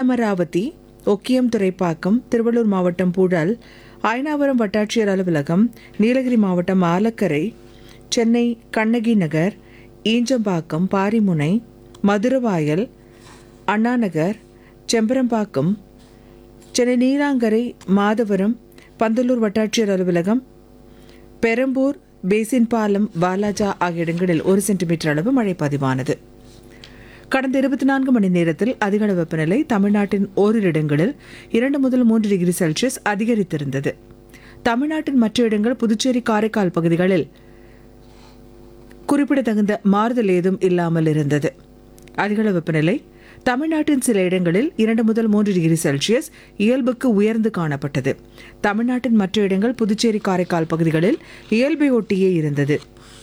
அமராவதி ஒக்கியம் துறைப்பாக்கம் திருவள்ளூர் மாவட்டம் புழல் அயனாவரம் வட்டாட்சியர் அலுவலகம் நீலகிரி மாவட்டம் ஆலக்கரை சென்னை கண்ணகி நகர் ஈஞ்சம்பாக்கம் பாரிமுனை மதுரவாயல் அண்ணாநகர் செம்பரம்பாக்கம் சென்னை நீலாங்கரை மாதவரம் பந்தலூர் வட்டாட்சியர் அலுவலகம் பெரம்பூர் பேசின் பாலம் வாலாஜா ஆகிய இடங்களில் ஒரு சென்டிமீட்டர் அளவு மழை பதிவானது கடந்த இருபத்தி நான்கு மணி நேரத்தில் அதிகள வெப்பநிலை தமிழ்நாட்டின் ஓரிரு இடங்களில் இரண்டு முதல் மூன்று டிகிரி செல்சியஸ் அதிகரித்திருந்தது தமிழ்நாட்டின் மற்ற இடங்கள் புதுச்சேரி காரைக்கால் பகுதிகளில் குறிப்பிடத்தகுந்த மாறுதல் ஏதும் இல்லாமல் இருந்தது அதிகள வெப்பநிலை தமிழ்நாட்டின் சில இடங்களில் இரண்டு முதல் மூன்று டிகிரி செல்சியஸ் இயல்புக்கு உயர்ந்து காணப்பட்டது தமிழ்நாட்டின் மற்ற இடங்கள் புதுச்சேரி காரைக்கால் பகுதிகளில் இயல்பை ஒட்டியே இருந்தது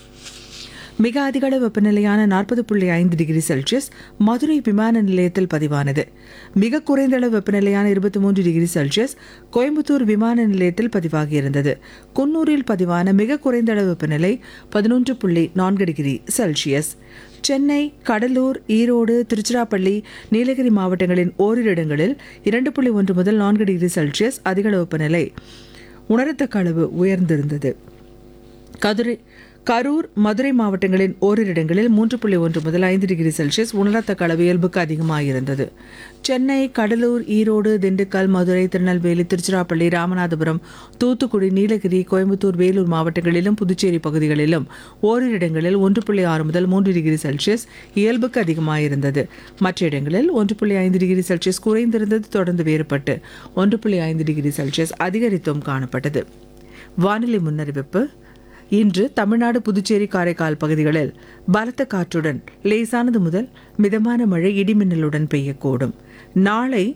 மிக அதிகளவு வெப்பநிலையான நாற்பது புள்ளி ஐந்து டிகிரி செல்சியஸ் மதுரை விமான நிலையத்தில் பதிவானது மிக குறைந்த அளவு வெப்பநிலையான இருபத்தி மூன்று டிகிரி செல்சியஸ் கோயம்புத்தூர் விமான நிலையத்தில் பதிவாகியிருந்தது குன்னூரில் பதிவான மிக குறைந்த அளவு வெப்பநிலை பதினொன்று புள்ளி நான்கு டிகிரி செல்சியஸ் சென்னை கடலூர் ஈரோடு திருச்சிராப்பள்ளி நீலகிரி மாவட்டங்களின் ஓரிரு இடங்களில் இரண்டு புள்ளி ஒன்று முதல் நான்கு டிகிரி செல்சியஸ் அதிகளவு வெப்பநிலை உணரத்தக்க அளவு உயர்ந்திருந்தது கதுரை கரூர் மதுரை மாவட்டங்களின் ஓரிரு இடங்களில் மூன்று புள்ளி ஒன்று முதல் ஐந்து டிகிரி செல்சியஸ் உணரத்தக்க அளவு இயல்புக்கு அதிகமாக இருந்தது சென்னை கடலூர் ஈரோடு திண்டுக்கல் மதுரை திருநெல்வேலி திருச்சிராப்பள்ளி ராமநாதபுரம் தூத்துக்குடி நீலகிரி கோயம்புத்தூர் வேலூர் மாவட்டங்களிலும் புதுச்சேரி பகுதிகளிலும் ஓரிரு இடங்களில் ஒன்று புள்ளி ஆறு முதல் மூன்று டிகிரி செல்சியஸ் இயல்புக்கு அதிகமாக இருந்தது மற்ற இடங்களில் ஒன்று புள்ளி ஐந்து டிகிரி செல்சியஸ் குறைந்திருந்தது தொடர்ந்து வேறுபட்டு ஒன்று புள்ளி ஐந்து டிகிரி செல்சியஸ் அதிகரித்தும் காணப்பட்டது வானிலை முன்னறிவிப்பு இன்று தமிழ்நாடு புதுச்சேரி காரைக்கால் பகுதிகளில் பலத்த காற்றுடன் லேசானது முதல் மிதமான மழை இடிமின்னலுடன் பெய்யக்கூடும் நாளை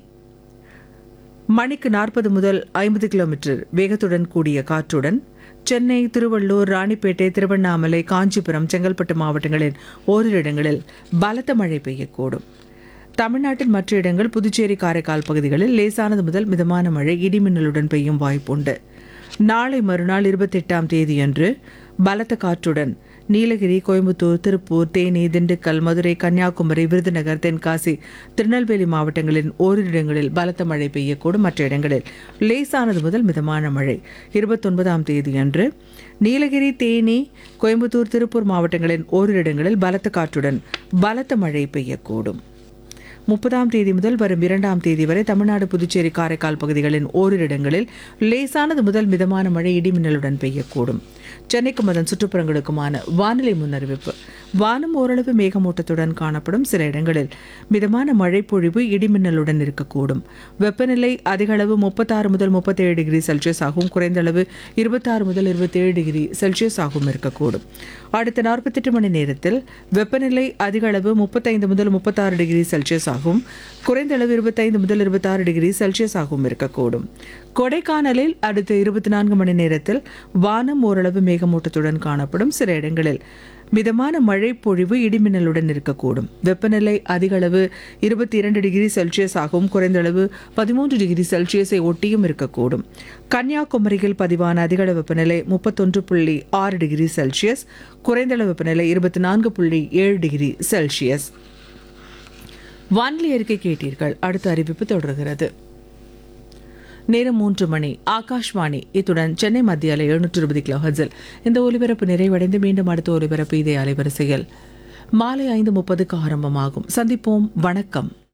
மணிக்கு நாற்பது முதல் ஐம்பது கிலோமீட்டர் வேகத்துடன் கூடிய காற்றுடன் சென்னை திருவள்ளூர் ராணிப்பேட்டை திருவண்ணாமலை காஞ்சிபுரம் செங்கல்பட்டு மாவட்டங்களின் ஓரிரு இடங்களில் பலத்த மழை பெய்யக்கூடும் தமிழ்நாட்டின் மற்ற இடங்கள் புதுச்சேரி காரைக்கால் பகுதிகளில் லேசானது முதல் மிதமான மழை இடிமின்னலுடன் பெய்யும் வாய்ப்புண்டு நாளை மறுநாள் இருபத்தெட்டாம் தேதியன்று பலத்த காற்றுடன் நீலகிரி கோயம்புத்தூர் திருப்பூர் தேனி திண்டுக்கல் மதுரை கன்னியாகுமரி விருதுநகர் தென்காசி திருநெல்வேலி மாவட்டங்களின் ஓரிரு இடங்களில் பலத்த மழை பெய்யக்கூடும் மற்ற இடங்களில் லேசானது முதல் மிதமான மழை இருபத்தொன்பதாம் தேதியன்று நீலகிரி தேனி கோயம்புத்தூர் திருப்பூர் மாவட்டங்களின் ஓரிரு இடங்களில் பலத்த காற்றுடன் பலத்த மழை பெய்யக்கூடும் முப்பதாம் தேதி முதல் வரும் இரண்டாம் தேதி வரை தமிழ்நாடு புதுச்சேரி காரைக்கால் பகுதிகளின் ஓரிரு இடங்களில் லேசானது முதல் மிதமான மழை இடிமின்னலுடன் பெய்யக்கூடும் சென்னைக்கும் அதன் சுற்றுப்புறங்களுக்குமான வானிலை முன்னறிவிப்பு வானம் ஓரளவு மேகமூட்டத்துடன் காணப்படும் சில இடங்களில் மிதமான மழை பொழிவு இடிமின்னலுடன் இருக்கக்கூடும் வெப்பநிலை அதிக அளவு முப்பத்தாறு முதல் முப்பத்தேழு டிகிரி செல்சியஸ் ஆகவும் குறைந்த அளவு இருபத்தாறு முதல் இருபத்தேழு டிகிரி செல்சியஸ் ஆகவும் இருக்கக்கூடும் அடுத்த நாற்பத்தெட்டு மணி நேரத்தில் வெப்பநிலை அதிக அளவு முப்பத்தைந்து முதல் முப்பத்தாறு டிகிரி செல்சியஸ் ஆகும் குறைந்த அளவு இருபத்தைந்து முதல் இருபத்தாறு டிகிரி செல்சியஸ் ஆகவும் இருக்கக்கூடும் கொடைக்கானலில் அடுத்த இருபத்தி நான்கு மணி நேரத்தில் வானம் ஓரளவு மேகமூட்டத்துடன் காணப்படும் சில இடங்களில் மிதமான மழை பொழிவு இடிமின்னலுடன் இருக்கக்கூடும் வெப்பநிலை அதிக அளவு இருபத்தி இரண்டு டிகிரி செல்சியஸ் ஆகவும் குறைந்த அளவு பதிமூன்று டிகிரி செல்சியஸை ஒட்டியும் இருக்கக்கூடும் கன்னியாகுமரியில் பதிவான அதிகள வெப்பநிலை முப்பத்தொன்று புள்ளி ஆறு டிகிரி செல்சியஸ் குறைந்த அளவு வெப்பநிலை இருபத்தி நான்கு புள்ளி ஏழு டிகிரி செல்சியஸ் வானிலை அறிக்கை கேட்டீர்கள் அடுத்த அறிவிப்பு தொடர்கிறது நேரம் மூன்று மணி ஆகாஷ்வாணி இத்துடன் சென்னை மத்திய அலை எழுநூற்று இருபது கிலோ ஹர்ட்ஸில் இந்த ஒலிபரப்பு நிறைவடைந்து மீண்டும் அடுத்த ஒலிபரப்பு இதே அலைவரிசையில் மாலை ஐந்து முப்பதுக்கு ஆரம்பமாகும் சந்திப்போம் வணக்கம்